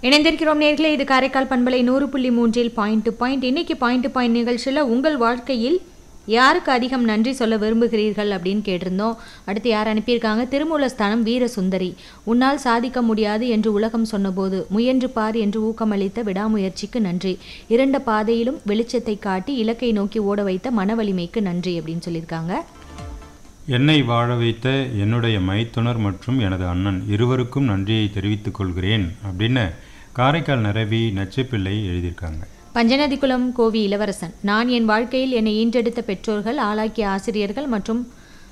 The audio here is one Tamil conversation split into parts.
இணைந்திருக்கிறோம் நேர்களே இது காரைக்கால் பண்பலை நூறு புள்ளி மூன்றில் பாயிண்ட் டு பாயிண்ட் இன்னைக்கு பாயிண்ட் டு பாயிண்ட் நிகழ்ச்சியில் உங்கள் வாழ்க்கையில் யாருக்கு அதிகம் நன்றி சொல்ல விரும்புகிறீர்கள் அப்படின்னு கேட்டிருந்தோம் அடுத்து யார் அனுப்பியிருக்காங்க திருமூலஸ்தானம் வீர சுந்தரி உன்னால் சாதிக்க முடியாது என்று உலகம் சொன்னபோது முயன்று பார் என்று ஊக்கமளித்த விடாமுயற்சிக்கு நன்றி இரண்ட பாதையிலும் வெளிச்சத்தை காட்டி இலக்கை நோக்கி ஓட வைத்த மன வலிமைக்கு நன்றி அப்படின்னு சொல்லியிருக்காங்க என்னை வாழ வைத்த என்னுடைய மைத்துனர் மற்றும் எனது அண்ணன் இருவருக்கும் நன்றியை தெரிவித்துக் கொள்கிறேன் அப்படின்னு காரைக்கால் நிரவி நச்சுப்பிள்ளை எழுதியிருக்காங்க பஞ்சநதிக்குளம் கோவி இளவரசன் நான் என் வாழ்க்கையில் என்னை ஈன்றெடுத்த பெற்றோர்கள் ஆளாக்கிய ஆசிரியர்கள் மற்றும்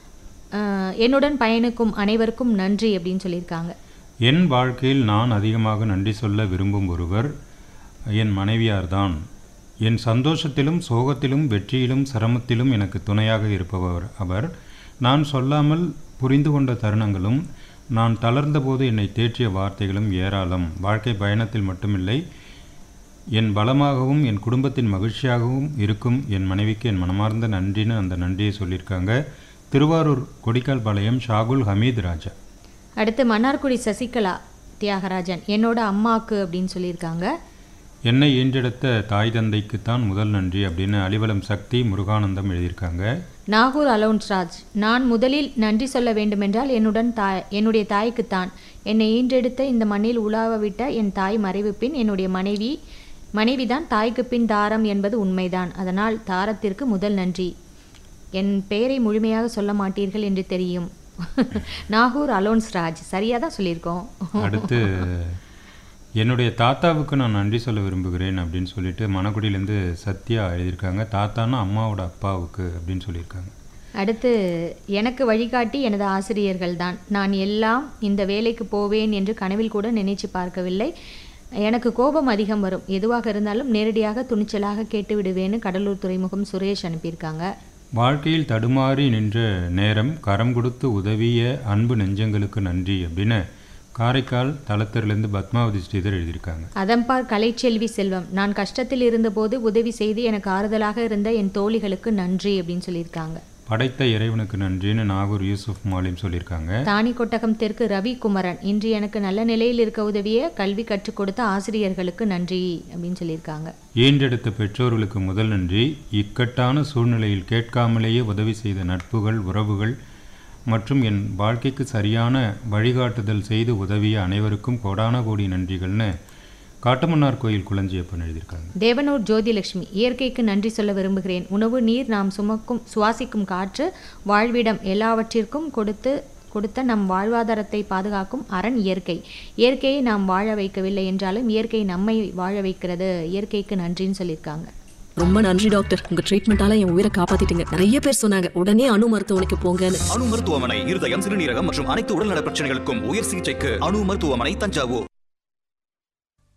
அஹ், என்னுடன் பயணிக்கும் அனைவருக்கும் நன்றி அப்படின்னு சொல்லியிருக்காங்க என் வாழ்க்கையில் நான் அதிகமாக நன்றி சொல்ல விரும்பும் ஒருவர் என் மனைவியார்தான் என் சந்தோஷத்திலும் சோகத்திலும் வெற்றியிலும் சிரமத்திலும் எனக்கு துணையாக இருப்பவர் அவர் நான் சொல்லாமல் புரிந்து கொண்ட தருணங்களும் நான் தளர்ந்தபோது என்னை தேற்றிய வார்த்தைகளும் ஏராளம் வாழ்க்கை பயணத்தில் மட்டுமில்லை என் பலமாகவும் என் குடும்பத்தின் மகிழ்ச்சியாகவும் இருக்கும் என் மனைவிக்கு என் மனமார்ந்த நன்றின்னு அந்த நன்றியை சொல்லியிருக்காங்க திருவாரூர் கொடிக்கால் பாளையம் ஷாகுல் ஹமீத் ராஜா அடுத்து மன்னார்குடி சசிகலா தியாகராஜன் என்னோட அம்மாக்கு அப்படின்னு சொல்லியிருக்காங்க என்னை ஈன்றெடுத்த தாய் தந்தைக்குத்தான் முதல் நன்றி அப்படின்னு அலிவலம் சக்தி முருகானந்தம் எழுதியிருக்காங்க நாகூர் அலோன்ஸ் ராஜ் நான் முதலில் நன்றி சொல்ல வேண்டுமென்றால் என்னுடன் தாய் என்னுடைய தாய்க்குத்தான் என்னை ஈன்றெடுத்த இந்த மண்ணில் உலாவ விட்ட என் தாய் மறைவு பின் என்னுடைய மனைவி மனைவிதான் தாய்க்கு பின் தாரம் என்பது உண்மைதான் அதனால் தாரத்திற்கு முதல் நன்றி என் பெயரை முழுமையாக சொல்ல மாட்டீர்கள் என்று தெரியும் நாகூர் அலோன்ஸ் ராஜ் சரியாக தான் சொல்லியிருக்கோம் அடுத்து என்னுடைய தாத்தாவுக்கு நான் நன்றி சொல்ல விரும்புகிறேன் அப்படின்னு சொல்லிட்டு மணக்குடியிலேருந்து சத்யா எழுதியிருக்காங்க தாத்தான்னா அம்மாவோட அப்பாவுக்கு அப்படின்னு சொல்லியிருக்காங்க அடுத்து எனக்கு வழிகாட்டி எனது ஆசிரியர்கள் தான் நான் எல்லாம் இந்த வேலைக்கு போவேன் என்று கனவில் கூட நினைச்சு பார்க்கவில்லை எனக்கு கோபம் அதிகம் வரும் எதுவாக இருந்தாலும் நேரடியாக துணிச்சலாக கேட்டு விடுவேன்னு கடலூர் துறைமுகம் சுரேஷ் அனுப்பியிருக்காங்க வாழ்க்கையில் தடுமாறி நின்ற நேரம் கரம் கொடுத்து உதவிய அன்பு நெஞ்சங்களுக்கு நன்றி அப்படின்னு காரைக்கால் தளத்திலிருந்து பத்மாவதி ஸ்ரீதர் எழுதியிருக்காங்க அதம்பார் கலைச்செல்வி செல்வம் நான் கஷ்டத்தில் இருந்தபோது உதவி செய்து எனக்கு ஆறுதலாக இருந்த என் தோழிகளுக்கு நன்றி அப்படின்னு சொல்லியிருக்காங்க படைத்த இறைவனுக்கு நன்றின்னு நாகூர் யூசுப் மாலிம் சொல்லியிருக்காங்க தானி கொட்டகம் தெற்கு ரவி குமரன் இன்று எனக்கு நல்ல நிலையில் இருக்க உதவிய கல்வி கற்றுக் கொடுத்த ஆசிரியர்களுக்கு நன்றி அப்படின்னு சொல்லியிருக்காங்க ஈன்றெடுத்த பெற்றோர்களுக்கு முதல் நன்றி இக்கட்டான சூழ்நிலையில் கேட்காமலேயே உதவி செய்த நட்புகள் உறவுகள் மற்றும் என் வாழ்க்கைக்கு சரியான வழிகாட்டுதல் செய்து உதவிய அனைவருக்கும் கோடான கோடி நன்றிகள்னு காட்டுமன்னார் கோயில் குளஞ்சியப்பன் எழுதியிருக்காங்க தேவனூர் ஜோதிலட்சுமி இயற்கைக்கு நன்றி சொல்ல விரும்புகிறேன் உணவு நீர் நாம் சுமக்கும் சுவாசிக்கும் காற்று வாழ்விடம் எல்லாவற்றிற்கும் கொடுத்து கொடுத்த நம் வாழ்வாதாரத்தை பாதுகாக்கும் அரண் இயற்கை இயற்கையை நாம் வாழ வைக்கவில்லை என்றாலும் இயற்கை நம்மை வாழ வைக்கிறது இயற்கைக்கு நன்றின்னு சொல்லியிருக்காங்க ரொம்ப நன்றி டாக்டர் உங்க ட்ரீட்மெண்டால என் உயிரை காப்பாத்திட்டீங்க நிறைய பேர் சொன்னாங்க உடனே அணு மருத்துவமனைக்கு போங்கன்னு அணு மருத்துவமனை இருதயம் சிறுநீரகம் மற்றும் அனைத்து உடல்நல பிரச்சனைகளுக்கும் உயர் சிகிச்சைக்கு அணு மருத்துவமனை தஞ்சாவூர்